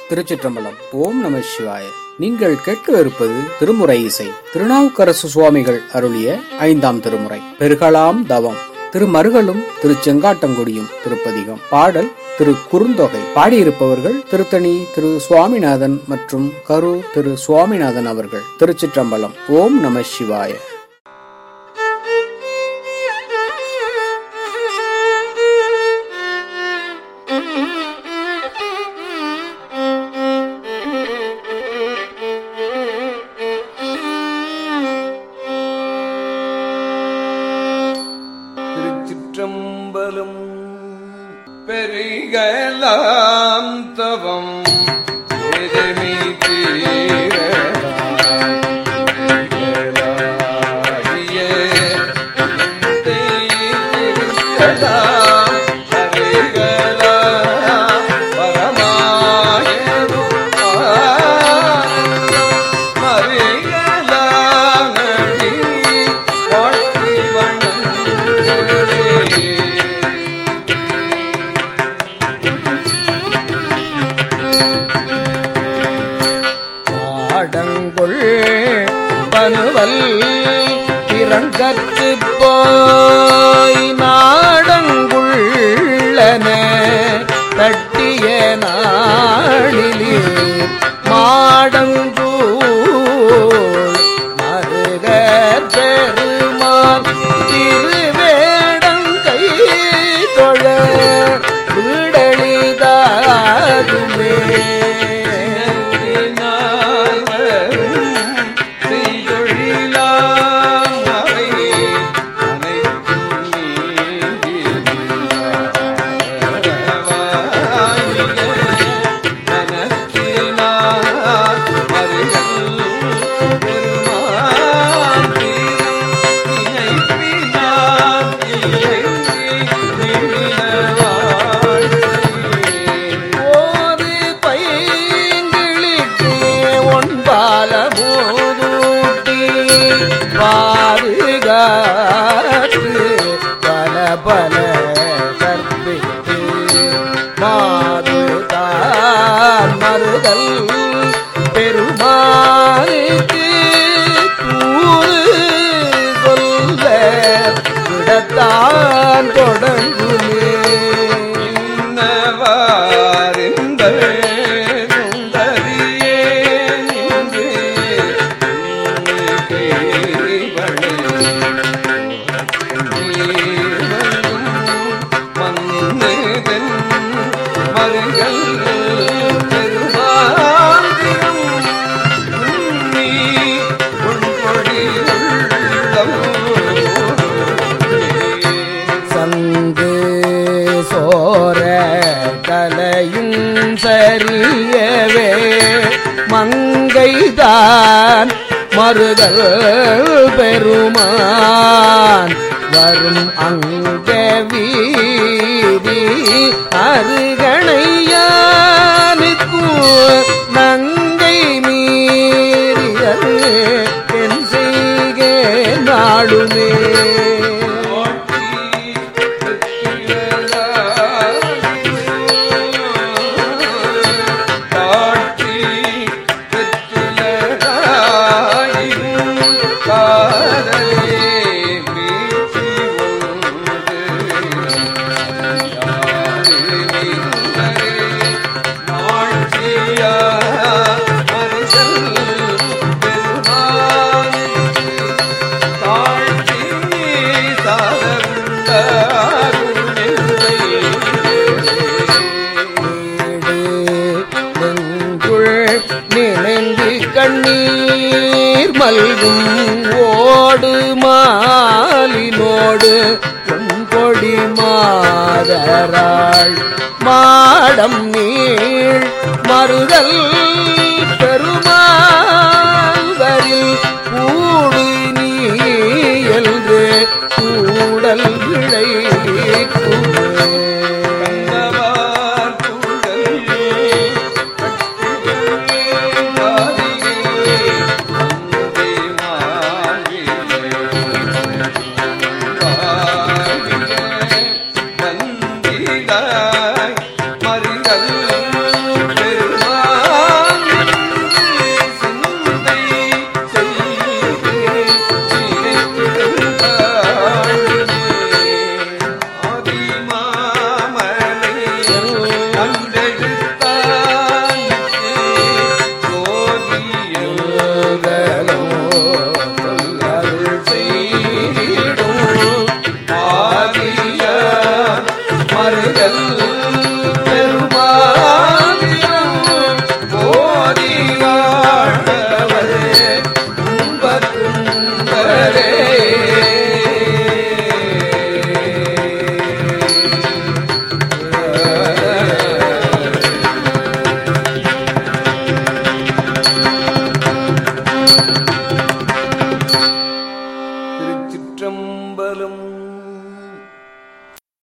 திருச்சிற்றம்பலம் ஓம் நம சிவாய நீங்கள் கேட்கவிருப்பது திருமுறை இசை திருநாவுக்கரசு சுவாமிகள் அருளிய ஐந்தாம் திருமுறை பெருகலாம் தவம் திருமருகலும் திரு செங்காட்டங்குடியும் திருப்பதிகம் பாடல் திரு குறுந்தொகை பாடியிருப்பவர்கள் திருத்தணி திரு சுவாமிநாதன் மற்றும் கரூர் திரு சுவாமிநாதன் அவர்கள் திருச்சிற்றம்பலம் ஓம் நம சிவாய திருச்சிற்றம்பலம் பெருகலாம் தவம் எதிர்மை தீரலாம் பெருகலாகிய திருத்தலாம் பெருகலாம் பரமாயரும் மறியலாம் நடி வாழ்த்தி வண்ணங்களே பாடங்கொள் பனுவல் திறங்கற்று போய் நாடங்குள்ளன தட்டிய நாளிலே மாடங்கூழ் மருக பெருமான் திருவேடம் கை தொழ விடலிதாகுமே ஓது பைங்கிளிக்கு ஒன்பால மூதூட்டி பாதுகாத்து பல பல கற்பித்து மாது தான் மறுதல் பெருமானுக்கு தூது சொல்ல விடத்தான் தொடங்குமே சங்கு சோர கலையும் சரியவே மங்கைதான் மறுதல் பெருமான் வரும் அங்க வீதி அருகணையானுக்கும் நங்கை மீறியல் என் செய்க நாடுமே நெஞ்சுள் நினைந்து கண்ணீர் மல்கும் ஓடு மாலினோடு பொன்கொடி மாதராள் மாடம் நீள் மறுதல்